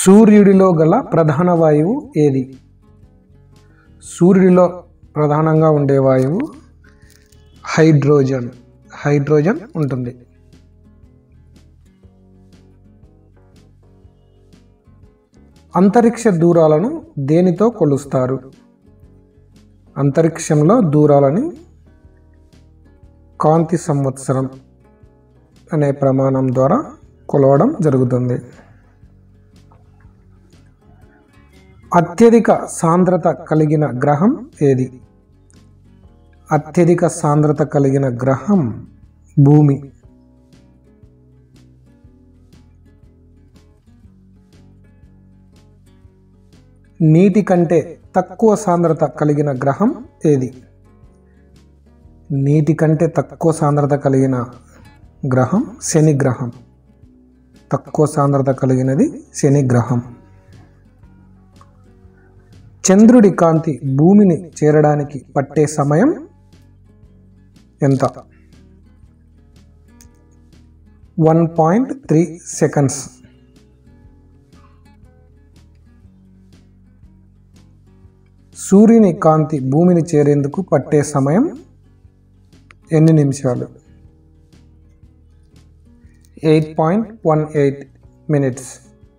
సూర్యుడిలో గల ప్రధాన వాయువు ఏది సూర్యుడిలో ప్రధానంగా ఉండే వాయువు హైడ్రోజన్ హైడ్రోజన్ ఉంటుంది అంతరిక్ష దూరాలను దేనితో కొలుస్తారు అంతరిక్షంలో దూరాలని కాంతి సంవత్సరం అనే ప్రమాణం ద్వారా కొలవడం జరుగుతుంది అత్యధిక సాంద్రత కలిగిన గ్రహం ఏది అత్యధిక సాంద్రత కలిగిన గ్రహం భూమి నీటి కంటే తక్కువ సాంద్రత కలిగిన గ్రహం ఏది నీటి కంటే తక్కువ సాంద్రత కలిగిన గ్రహం శని గ్రహం తక్కువ సాంద్రత కలిగినది శని గ్రహం చంద్రుడి కాంతి భూమిని చేరడానికి పట్టే సమయం ఎంత వన్ పాయింట్ త్రీ సెకండ్స్ సూర్యుని కాంతి భూమిని చేరేందుకు పట్టే సమయం ఎన్ని నిమిషాలు eight point one eight minutes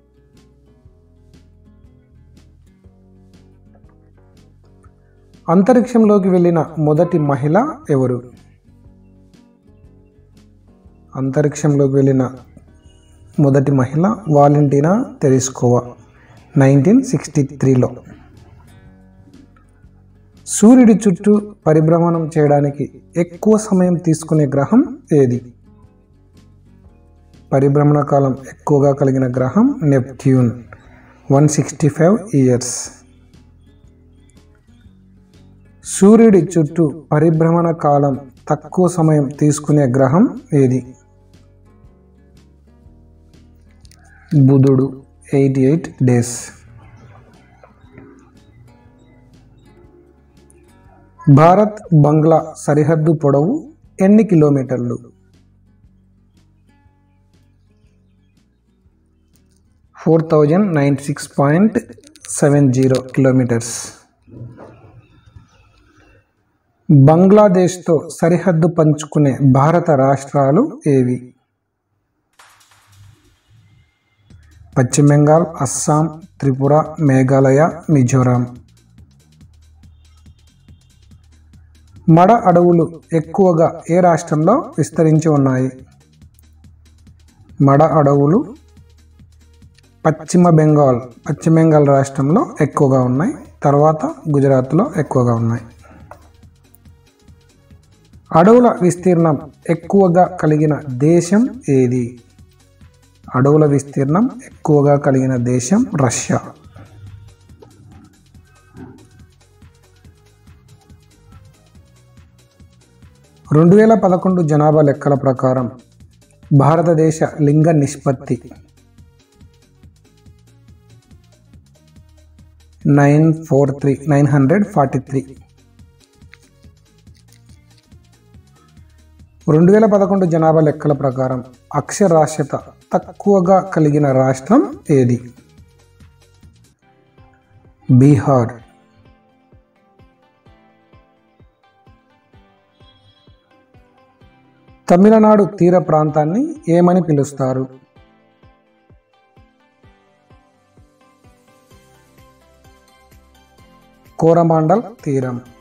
అంతరిక్షంలోకి వెళ్ళిన మొదటి మహిళ ఎవరు అంతరిక్షంలోకి వెళ్ళిన మొదటి మహిళ వాలంటీనా తెరిస్కోవా నైన్టీన్ సిక్స్టీ త్రీలో సూర్యుడి చుట్టూ పరిభ్రమణం చేయడానికి ఎక్కువ సమయం తీసుకునే గ్రహం ఏది పరిభ్రమణ కాలం ఎక్కువగా కలిగిన గ్రహం Neptune one sixty five years సూర్యుడి చుట్టూ పరిభ్రమణ కాలం తక్కువ సమయం తీసుకునే గ్రహం ఏది బుధుడు eighty eight days Bharat Bangla సరిహద్దు పొడవు ఎన్ని కిలోమీటర్లు four thousand nine six point seven zero kilometres బంగ్లాదేశ్తో సరిహద్దు పంచుకునే భారత రాష్ట్రాలు ఏవి పశ్చిమ బెంగాల్ అస్సాం త్రిపుర మేఘాలయ మిజోరాం మడ అడవులు ఎక్కువగా ఏ రాష్ట్రంలో విస్తరించి ఉన్నాయి మడ అడవులు పశ్చిమ బెంగాల్ పశ్చిమ బెంగాల్ రాష్ట్రంలో ఎక్కువగా ఉన్నాయి తర్వాత గుజరాత్లో ఎక్కువగా ఉన్నాయి అడవుల విస్తీర్ణం ఎక్కువగా కలిగిన దేశం ఏది అడవుల విస్తీర్ణం ఎక్కువగా కలిగిన దేశం రష్యా రెండు వేల పదకొండు జనాభా లెక్కల ప్రకారం భారతదేశ లింగ నిష్పత్తి nine four three nine hundred forty three రెండు వేల పదకొండు జనాభా లెక్కల ప్రకారం అక్షరాస్యత తక్కువగా కలిగిన రాష్ట్రం ఏది బీహార్ తమిళనాడు తీర ప్రాంతాన్ని ఏమని పిలుస్తారు కోరమాండల్ తీరం